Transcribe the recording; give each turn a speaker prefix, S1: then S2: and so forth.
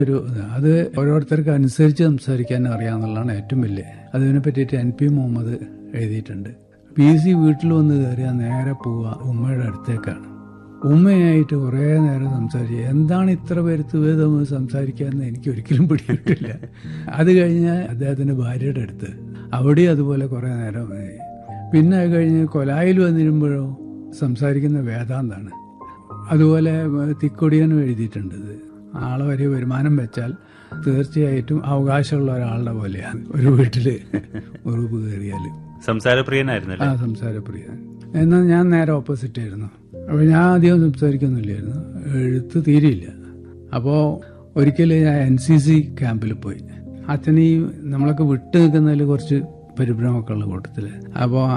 S1: ഒരു ഇത്. അത് ഓരോരുത്തർക്ക് അനുസരിച്ച് സംസാരിക്കാൻ അറിയാമെന്നുള്ളതാണ് ഏറ്റവും വലിയ അതിനെ പറ്റിയിട്ട് എൻ പി മുഹമ്മദ് എഴുതിയിട്ടുണ്ട് പി സി വീട്ടിൽ വന്ന് കയറിയാൽ നേരെ പോവുക ഉമ്മയുടെ അടുത്തേക്കാണ് ഉമ്മയായിട്ട് കുറേ നേരം സംസാരിക്കുക എന്താണ് ഇത്ര പേരുത്ത് വേദം സംസാരിക്കാമെന്ന് എനിക്ക് ഒരിക്കലും പിടികിട്ടില്ല അത് കഴിഞ്ഞ് അദ്ദേഹത്തിന്റെ ഭാര്യയുടെ അടുത്ത് അവിടെ അതുപോലെ കുറേ നേരം ആയി. പിന്നെ അത് കഴിഞ്ഞ് കൊലായിൽ വന്നിരുമ്പോഴോ സംസാരിക്കുന്ന വേദാന്താണ് അതുപോലെ തിക്കൊടിയനും എഴുതിയിട്ടുണ്ട് ഇത് ആളെ വരെ വരുമാനം വെച്ചാൽ തീർച്ചയായിട്ടും അവകാശമുള്ള ഒരാളുടെ പോലെയാണ് ഒരു വീട്ടില് ഉറുപ്പ് കയറിയാൽ
S2: സംസാരപ്രിയനായിരുന്നല്ലേ
S1: ആ സംസാരപ്രിയൻ എന്നാൽ ഞാൻ നേരെ ഓപ്പോസിറ്റ് ആയിരുന്നു അപ്പോൾ ഞാൻ അധികം സംസാരിക്കുന്നില്ലായിരുന്നു എഴുത്ത് തീരെയില്ല അപ്പോൾ ഒരിക്കൽ ഞാൻ എൻ സി സി ക്യാമ്പിൽ പോയി അച്ഛൻ ഈ നമ്മളൊക്കെ വിട്ടു നിൽക്കുന്നതിൽ കുറച്ച് പരിഭ്രമമൊക്കെ ഉള്ള കൂട്ടത്തിൽ അപ്പോൾ